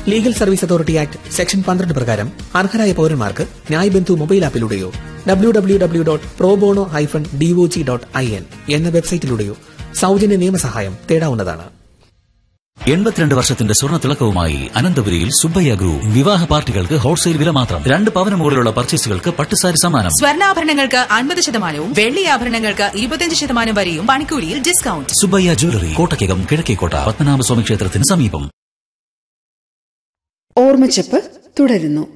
legal service authority act section പന്ത്രണ്ട് പ്രകാരം അർഹരായ പൌരന്മാർക്ക് ന്യായ് ബന്ധു മൊബൈൽ ആപ്പിലൂടെയോ W W W dot pro bono hyphen DOG dot I N എന്ന വെബ്സൈറ്റിലൂടെയോ സൗജന്യ നിയമസഹായം തേടാവുന്നതാണ് എൺപത്തിരണ്ട് വർഷത്തിന്റെ സ്വർണ്ണ തിളക്കവുമായി അനന്തപുരിയിൽ സുബ്ബയ്യ ഗ്രൂപ്പ് വിവാഹ പാർട്ടികൾക്ക് ഹോൾസെയിൽ വില മാത്രം രണ്ട് പവന് മുകളിലുള്ള പർച്ചേസുകൾക്ക് പട്ടുസാരി സമ്മാനം സ്വർണ്ണാഭരണങ്ങൾക്ക് അൻപത് ശതമാനവും വെള്ളി ആഭരണങ്ങൾക്ക് ഇരുപത്തിയഞ്ച് ശതമാനം വരെയും പണിക്കൂലിയിൽ ഡിസ്കൗണ്ട് സുബ്ബയ്യ ജ്വല്ലറി കോട്ടയ്ക്കകം കിഴക്കേക്കോട്ട പത്മനാഭസ്വാമി ക്ഷേത്രത്തിന് സമീപം ഓർമ്മച്ചപ്പ് തുടരുന്നു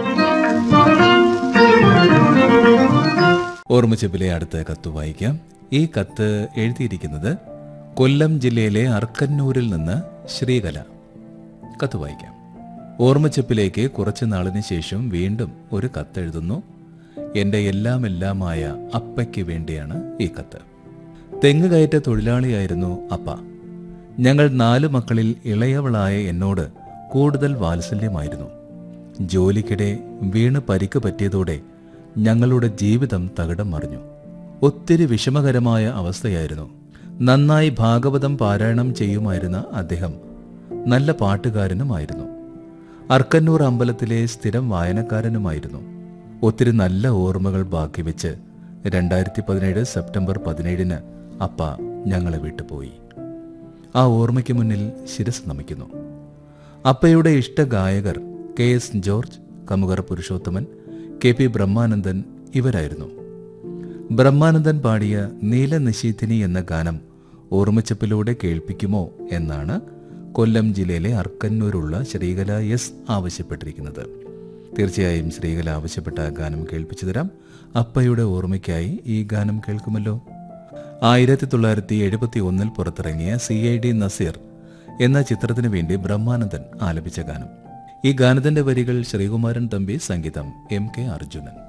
ഓർമ്മച്ചപ്പിലെ അടുത്ത കത്ത് വായിക്കാം ഈ കത്ത് എഴുതിയിരിക്കുന്നത് കൊല്ലം ജില്ലയിലെ അർക്കന്നൂരിൽ നിന്ന് ശ്രീകല കത്ത് വായിക്കാം ഓർമ്മച്ചപ്പിലേക്ക് കുറച്ചു നാളിന് ശേഷം വീണ്ടും ഒരു കത്തെഴുതുന്നു എൻ്റെ എല്ലാം എല്ലാമായ അപ്പയ്ക്ക് വേണ്ടിയാണ് ഈ കത്ത് തെങ്ങ് കയറ്റ തൊഴിലാളിയായിരുന്നു അപ്പ ഞങ്ങൾ നാലു മക്കളിൽ ഇളയവളായ എന്നോട് കൂടുതൽ വാത്സല്യമായിരുന്നു ജോലിക്കിടെ വീണ് പരിക്ക് പറ്റിയതോടെ ഞങ്ങളുടെ ജീവിതം തകിടം മറിഞ്ഞു ഒത്തിരി വിഷമകരമായ അവസ്ഥയായിരുന്നു നന്നായി ഭാഗവതം പാരായണം ചെയ്യുമായിരുന്ന അദ്ദേഹം നല്ല പാട്ടുകാരനുമായിരുന്നു അർക്കന്നൂർ അമ്പലത്തിലെ സ്ഥിരം വായനക്കാരനുമായിരുന്നു ഒത്തിരി നല്ല ഓർമ്മകൾ ബാക്കി വെച്ച് രണ്ടായിരത്തി പതിനേഴ് സെപ്റ്റംബർ പതിനേഴിന് അപ്പ ഞങ്ങളെ വിട്ടുപോയി ആ ഓർമ്മയ്ക്ക് മുന്നിൽ ശിരസ് നമിക്കുന്നു അപ്പയുടെ ഇഷ്ട ഗായകർ K S George Kamukara Purushothaman K P Brahmanandan ഇവരായിരുന്നു ബ്രഹ്മാനന്ദൻ പാടിയ നീലനിശീഥിനി എന്ന ഗാനം ഓർമ്മച്ചപ്പിലൂടെ കേൾപ്പിക്കുമോ എന്നാണ് കൊല്ലം ജില്ലയിലെ അർക്കന്നൂരുള്ള ശ്രീകല എസ് ആവശ്യപ്പെട്ടിരിക്കുന്നത് തീർച്ചയായും ശ്രീകല ആവശ്യപ്പെട്ട ഗാനം കേൾപ്പിച്ചു തരാം അപ്പയുടെ ഓർമ്മയ്ക്കായി ഈ ഗാനം കേൾക്കുമല്ലോ ആയിരത്തി തൊള്ളായിരത്തി എഴുപത്തി ഒന്നിൽ പുറത്തിറങ്ങിയ സി ഐ ഡി നസീർ എന്ന ചിത്രത്തിനു വേണ്ടി ബ്രഹ്മാനന്ദൻ ആലപിച്ച ഗാനം ഈ ഗാനത്തിന്റെ വരികൾ ശ്രീകുമാരൻ തമ്പി സംഗീതം എം കെ അർജുനൻ